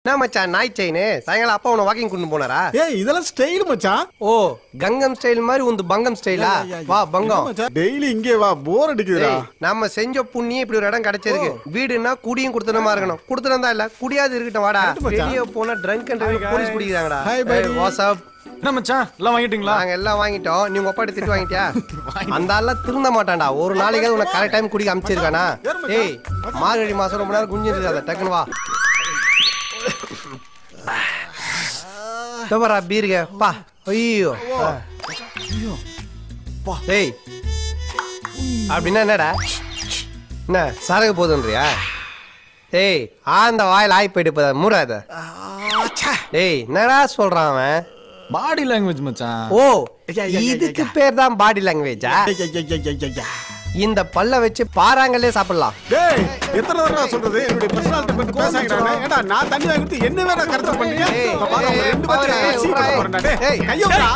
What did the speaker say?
என்ன மச்சான் நாய் செயின் சாயங்காலம் அப்பா உன வாக்கிங் கொண்டு போனாரா ஏய் இதெல்லாம் ஸ்டைல் மச்சான் ஓ கங்கம் ஸ்டைல் மாதிரி உந்து பங்கம் ஸ்டைலா வா பங்கம் டெய்லி இங்கே வா போர் அடிக்குதுடா ஏய், நம்ம செஞ்ச புண்ணியம் இப்படி ஒரு இடம் கிடைச்சிருக்கு வீடுன்னா குடியும் கொடுத்தனமா இருக்கணும் கொடுத்தனம் இல்ல குடியாது இருக்கட்டும் வாடா கரெக்ட் மச்சான். வெளிய போனா ட்ரங்க் அண்ட் போலீஸ் பிடிக்கிறாங்கடா Hi, buddy. வாட்ஸ்அப் என்ன மச்சான் எல்லாம் வாங்கிட்டீங்களா நாங்க எல்லாம் வாங்கிட்டோம் நீ உங்க அப்பாட்ட திட்டு வாங்கிட்டியா அந்த ஆள்ல திருந்த மாட்டான்டா ஒரு நாளைக்கு உனக்கு கரெக்ட் டைம் குடிக்க அமைச்சிருக்கானா யார் மச்சான்? ஏய் மார்கழி மாசம் ரொம்ப நேரம் குஞ்சு இருக்காத டக்குன்னு வா தவறா பீருக பா ஐயோ ஏய் அப்படின்னா என்னடா என்ன சரகு போதுன்றியா ஏய் ஆந்த வாயில் ஆய் போயிட்டு போதா மூடாத டேய் என்னடா சொல்றான் அவன் பாடி லாங்குவேஜ் மச்சான் ஓ ஐயா, ஐயா, ஐயா, இதுக்கு பேர் தான் பாடி லாங்குவேஜா இந்த பல்ல வச்சு பாறாங்கல்லே சாப்பிடலாம் டேய் எத்தனை தடவை சொல்றது என்னுடைய பர்சனாலிட்டி பத்தி பேசாங்கடா ஏடா நான் தண்ணி வாங்கிட்டு என்ன வேற கரெக்ட் பண்ணீங்க ஏய், இப்ப பாரு, உங்க ஏய், ரெண்டு பேரும் ஏய், சீ பண்ண போறேன்டா. டேய், ஏய், கையை விட்றா.